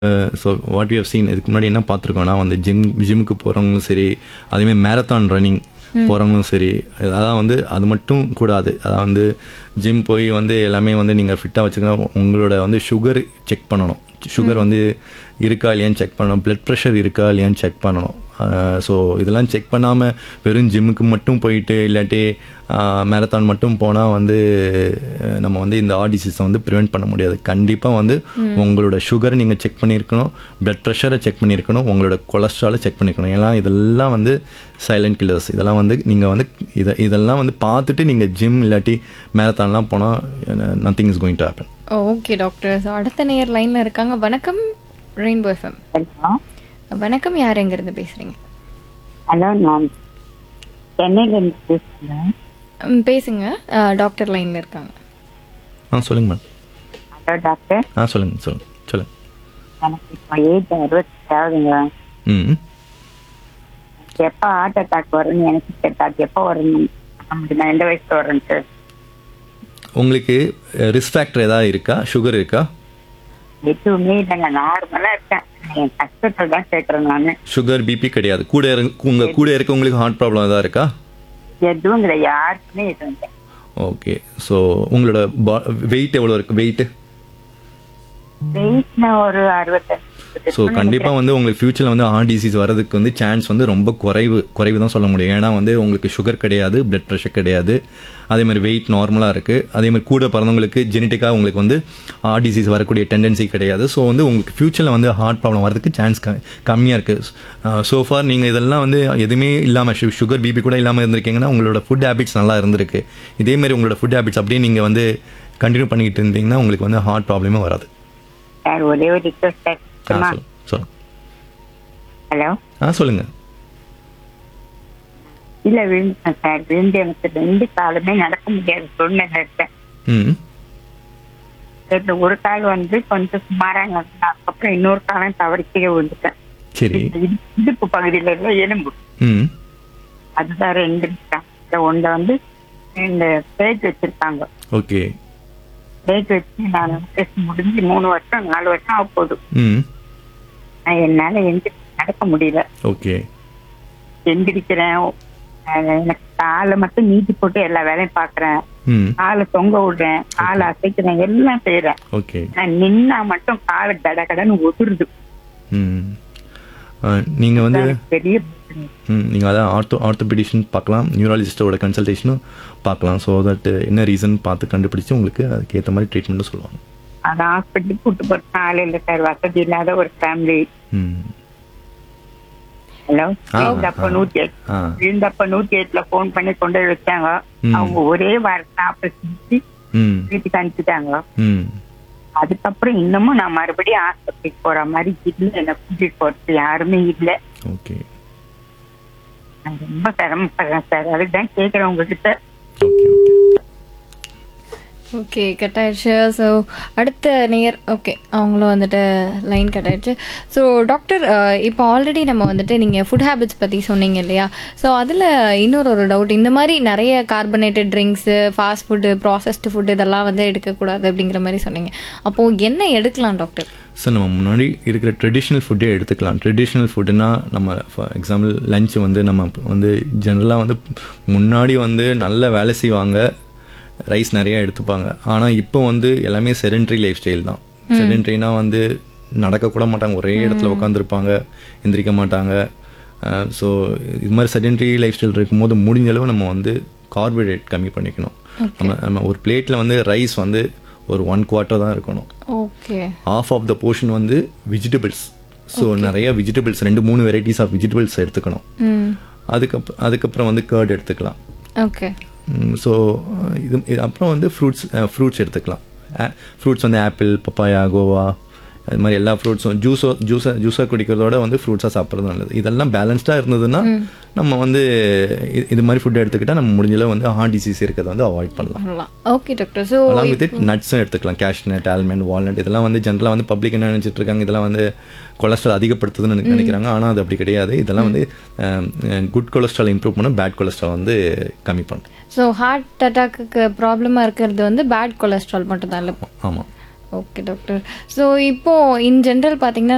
So what you have seen இதுக்கு முன்னாடி என்ன பார்த்துருக்கோம்னா வந்து ஜிம் ஜிம்முக்கு போகிறவங்களும் சரி அதேமாதிரி மேரத்தான் ரன்னிங் போகிறவங்களும் சரி அதான் வந்து அது மட்டும் கூடாது அதான் வந்து ஜிம் போய் வந்து எல்லாமே வந்து நீங்கள் ஃபிட்டாக வச்சுக்கணும் உங்களோட வந்து சுகர் செக் பண்ணணும் சுகர் வந்து இருக்கா இல்லையான்னு செக் பண்ணணும் பிளட் ப்ரெஷர் இருக்கா இல்லையான்னு செக் பண்ணணும் ஸோ இதெல்லாம் செக் பண்ணாமல் வெறும் ஜிம்முக்கு மட்டும் போயிட்டு இல்லாட்டி மேரத்தான் மட்டும் போனால் வந்து அஹ், நம்ம வந்து இந்த ஆர் டிசீஸை வந்து ப்ரிவெண்ட் பண்ண முடியாது கண்டிப்பாக வந்து உங்களோட சுகரை நீங்கள் செக் பண்ணியிருக்கணும் பிளட் ப்ரெஷரை செக் பண்ணியிருக்கணும் உங்களோட கொலஸ்ட்ராலை செக் பண்ணியிருக்கணும் ஏன்னா இதெல்லாம் வந்து சைலண்ட் கில்லர்ஸ் இதெல்லாம் வந்து நீங்கள் வந்து இதை இதெல்லாம் வந்து பார்த்துட்டு நீங்கள் ஜிம் இல்லாட்டி மேரத்தான்லாம் போனால் nothing is going to happen okay doctor so அடுத்த நேயர் லைன்ல இருக்காங்க வணக்கம் ரெயின்போ எஃப்எம் ஹலோ வணக்கம் யார் எங்கிருந்து பேசுறீங்க ஹலோ நான் சென்னையிலேருந்து பேசுகிறேன் ம், பேசுங்க அஹ், டாக்டர் லைன்ல இருக்காங்க ஆ சொல்லுங்க மேம் ஹலோ டாக்டர் ஆ சொல்லுங்க சொல்லுங்க சொல்லுங்க எனக்கு இப்போ ஏஜ் அறுபத்தி ஆகுதுங்க ம் எப்போ ஹார்ட் அட்டாக் வரும்னு எனக்கு தெரியல அது எப்போ வரும்னு சொல்ல முடியுமா எந்த வயசுல வரும்னு சார் உங்களுக்கு ரிஸ்க் ஃபேக்டர் ஏதாவது இருக்கா சுகர் இருக்கா எதுவுமே இல்லைங்க நார்மலாக இருக்கேன் என் கஷ்டத்தை தான் கேட்குறேன் நான் சுகர் பிபி கிடையாது கூட இரு- உங்க கூட இருக்கவங்களுக்கு ஹார்ட் ப்ராப்ளம் ஏதாவது இருக்கா எதுவும் இல்லை யாருக்குமே எதுவும் இல்லை ஓகே ஸோ உங்களோட வெயிட் எவ்வளோ இருக்கு வெயிட் வெயிட்னா ஒரு அறுபத்தஞ்சு ஸோ கண்டிப்பாக வந்து உங்களுக்கு ஃபியூச்சரில் வந்து ஹார்ட் டிசீஸ் வரதுக்கு வந்து சான்ஸ் வந்து ரொம்ப குறைவு குறைவு தான் சொல்ல முடியும் ஏன்னா வந்து உங்களுக்கு சுகர் கிடையாது பிளட் ப்ரெஷர் கிடையாது அதே மாதிரி வெயிட் நார்மலாக இருக்குது அதே மாதிரி கூட பிறந்தவங்களுக்கு ஜெனட்டிக்காக உங்களுக்கு வந்து ஹார்ட் டிசீஸ் வரக்கூடிய டெண்டன்சி கிடையாது ஸோ வந்து உங்களுக்கு ஃபியூச்சரில் வந்து ஹார்ட் ப்ராப்ளம் வரதுக்கு சான்ஸ் க கம்மியாக இருக்குது ஸோ ஃபார் நீங்கள் இதெல்லாம் வந்து எதுவுமே இல்லாமல் சு சுகர் பிபி கூட இல்லாமல் இருந்திருக்கீங்கன்னா உங்களோட ஃபுட் ஹேபிட்ஸ் நல்லா இருந்திருக்கு இதே மாதிரி உங்களோட ஃபுட் ஹேபிட்ஸ் அப்படியே நீங்கள் வந்து கண்டினியூ பண்ணிக்கிட்டு இருந்தீங்கன்னா உங்களுக்கு வந்து ஹார்ட் ப்ராப்ளமே வராது சார் ஒரே ஒரு ரிக்வஸ்ட் ஆ சார் சொல் சொல்லுங்க ஹலோ ஆ சொல்லுங்கள் இல்ல விழுந்தேன் சார் விழுந்து எனக்கு ரெண்டு காலுமே நடக்க முடியாது சூழ்நிலை இருக்கேன் ம் இந்த ஒரு கால் வந்து கொஞ்சம் சுமாரா நடந்தேன் அதுக்கப்புறம் இன்னொரு காலம் தவறி கீழே விழுந்துட்டேன் சரி இந்த இடு- இடுப்பு பகுதியில இருந்த எலும்பு ம் அதுதான் ரெண்டு இருக்காங்க இந்த ஒன்றை வந்து இந்த பேஜ் வச்சிருக்காங்க ஓகே பேஜ் வச்சு நான் டெஸ்ட் முடிஞ்சு மூணு வருஷம் நாலு வருஷம் ஆக போகுது ம் நான் என்னால எந்திரிச்சு நடக்க முடியல ஓகே எந்திரிக்கிறேன் அஹ் எனக்கு காலை மட்டும் நீட்டி போட்டு எல்லா வேலையும் பாக்குறேன் ம் காலை தொங்க விடுறேன் காலை அசைக்கிறேன் எல்லாம் செய்யறேன் ஓகே நான் நின்னா மட்டும் காலை கடகடன்னு ஒதுருது ம் நீங்கள் வந்து எனக்கு பெரிய பிரச்சனை. ம் நீங்கள் அதான் ஆர்த்தோ ஆர்த்தோபெடிஷன் பார்க்கலாம் நியூராலஜிஸ்டோட கன்சல்டேஷனும் பார்க்கலாம் ஸோ தட் என்ன ரீசன் பார்த்து கண்டுபிடிச்சு உங்களுக்கு அதுக்கேற்ற மாதிரி ட்ரீட்மெண்ட்டும் சொல்லுவாங்க அது ஹாஸ்பிட்டலுக்கு கூட்டு போற ஆள் இல்ல சார் வசதி இல்லாத ஒரு ஃபேமிலி ம் ஹலோ ஆ, விழுந்தப்ப ஆ. நூத்தி எட்டு ஆ விழுந்தப்ப நூத்தி எட்டுல போன் பண்ணி கொண்டு போய் வச்சாங்க ம். அவங்க ஒரே வாரத்தை ஆபரேஷன் செஞ்சு ம் வீட்டுக்கு அனுப்பிட்டாங்க ம் அதுக்கப்புறம் இன்னமும் நான் மறுபடியும் ஆஸ்பத்திரிக்கு போற மாதிரி இல்ல என்ன கூட்டிட்டு போறது யாருமே இல்ல ஓகே நான் ரொம்ப சிரமப்படுறேன் சார் அதுதான் கேக்குறேன் உங்ககிட்ட ஓகே ஓகே ஓகே கட் ஆயிடுச்சு ஸோ அடுத்த நேயர் ஓகே அவங்களும் வந்துட்டு லைன் கட் ஆயிடுச்சு ஸோ டாக்டர் இப்போ ஆல்ரெடி நம்ம வந்துட்டு நீங்கள் ஃபுட் ஹேபிட்ஸ் பற்றி சொன்னீங்க இல்லையா ஸோ அதில் இன்னொரு ஒரு டவுட் இந்த மாதிரி நிறைய carbonated drinks fast food processed food இதெல்லாம் வந்து எடுக்கக்கூடாது அப்படிங்கிற மாதிரி சொன்னீங்க அப்போது என்ன எடுக்கலாம் டாக்டர் சார் நம்ம முன்னாடி இருக்கிற ட்ரெடிஷ்னல் ஃபுட்டே எடுத்துக்கலாம் ட்ரெடிஷ்னல் ஃபுட்டுனா நம்ம ஃபார் எக்ஸாம்பிள் லஞ்ச் வந்து நம்ம வந்து ஜென்ரலாக வந்து முன்னாடி வந்து நல்ல வேலை செய்வாங்க ரைஸ் நிறைய எடுத்துப்பாங்க ஆனால் இப்போ வந்து எல்லாமே செடென்ட்ரி லைஃப் ஸ்டைல் தான் செடென்ட்ரினா வந்து நடக்கக்கூட மாட்டாங்க ஒரே இடத்துல உட்காந்துருப்பாங்க எந்திரிக்க மாட்டாங்க ஸோ இது மாதிரி செடென்ட்ரி லைஃப் ஸ்டைல் இருக்கும்போது முடிஞ்ச அளவு நம்ம வந்து கார்போஹைட்ரேட் கம்மி பண்ணிக்கணும் நம்ம நம்ம ஒரு பிளேட்டில் வந்து ரைஸ் வந்து ஒரு ஒன் குவார்ட்டர் தான் இருக்கணும் okay half of the portion வந்து வெஜிடபிள்ஸ் ஸோ நிறைய வெஜிடபிள்ஸ் ரெண்டு மூணு வெரைட்டிஸ் ஆஃப் வெஜிடபிள்ஸ் எடுத்துக்கணும் ம் அதுக்கப்புறம் அதுக்கப்புறம் வந்து கேர்ட் எடுத்துக்கலாம் ஓகே ஸோ இது இது அப்புறம் வந்து ஃப்ரூட்ஸ் ஃப்ரூட்ஸ் எடுத்துக்கலாம் ஃப்ரூட்ஸ் வந்து ஆப்பிள் பப்பாயா கோவா அது மாதிரி எல்லா ஃப்ரூட்ஸும் ஜூஸோ ஜூஸை ஜூஸாக குடிக்கிறதோட வந்து ஃப்ரூட்ஸாக சாப்பிட்றது நல்லது இதெல்லாம் பேலன்ஸ்டாக இருந்ததுன்னா நம்ம வந்து இது- இது மாதிரி ஃபுட் எடுத்துக்கிட்டால் நம்ம முடிஞ்சளவு வந்து ஹார்ட் டிசீஸ் இருக்கிறத வந்து அவாய்ட் பண்ணலாம் பண்ணலாம் okay doctor so along with நட்ஸும் எடுத்துக்கலாம் கேஷ்நட் ஆல்மண்ட் வால்நட் இதெல்லாம் வந்து ஜென்ரலாக வந்து பப்ளிக் என்ன நினைச்சிட்டு இருக்காங்க இதெல்லாம் வந்து கொலஸ்ட்ரால் அதிகப்படுத்துதுன்னு நினை- நினைக்கிறாங்க ஆனால் அது அப்படி கிடையாது இதெல்லாம் வந்து குட் கொலஸ்ட்ரால் இம்ப்ரூவ் பண்ணும் பேட் கொலஸ்ட்ரால் வந்து கம்மி பண்ணும் ஸோ ஹார்ட் அட்டாக்கு ப்ராப்ளமாக இருக்கிறது வந்து பேட் கொலஸ்ட்ரால் மட்டும் தான் இல்லை ஆமாம் ஓகே டாக்டர் ஸோ இப்போ இன் ஜென்ரல் பார்த்தீங்கன்னா